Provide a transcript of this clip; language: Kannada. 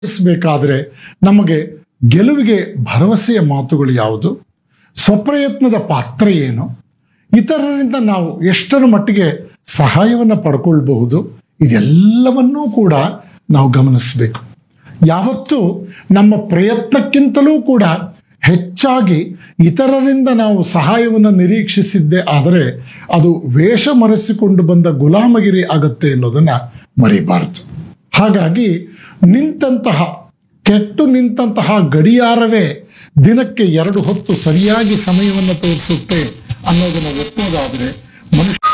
ಬೇಕಾದ್ರೆ ನಮಗೆ ಗೆಲುವಿಗೆ ಭರವಸೆಯ ಮಾತುಗಳು ಯಾವುದು ಸ್ವಪ್ರಯತ್ನದ ಪಾತ್ರ ಏನು ಇತರರಿಂದ ನಾವು ಎಷ್ಟರ ಮಟ್ಟಿಗೆ ಸಹಾಯವನ್ನು ಪಡ್ಕೊಳ್ಬಹುದು ಇದೆಲ್ಲವನ್ನೂ ಕೂಡ ನಾವು ಗಮನಿಸಬೇಕು ಯಾವತ್ತೂ ನಮ್ಮ ಪ್ರಯತ್ನಕ್ಕಿಂತಲೂ ಕೂಡ ಹೆಚ್ಚಾಗಿ ಇತರರಿಂದ ನಾವು ಸಹಾಯವನ್ನು ನಿರೀಕ್ಷಿಸಿದ್ದೇ ಆದರೆ ಅದು ವೇಷ ಮರೆಸಿಕೊಂಡು ಬಂದ ಗುಲಾಮಗಿರಿ ಆಗುತ್ತೆ ಅನ್ನೋದನ್ನ ಮರಿಬಾರದು ಹಾಗಾಗಿ ನಿಂತಹ ಕೆಟ್ಟು ನಿಂತಹ ಗಡಿಯಾರವೇ ದಿನಕ್ಕೆ ಎರಡು ಹೊತ್ತು ಸರಿಯಾಗಿ ಸಮಯವನ್ನು ತೋರಿಸುತ್ತೆ ಅನ್ನೋದನ್ನು ಒಪ್ಪೋದಾದ್ರೆ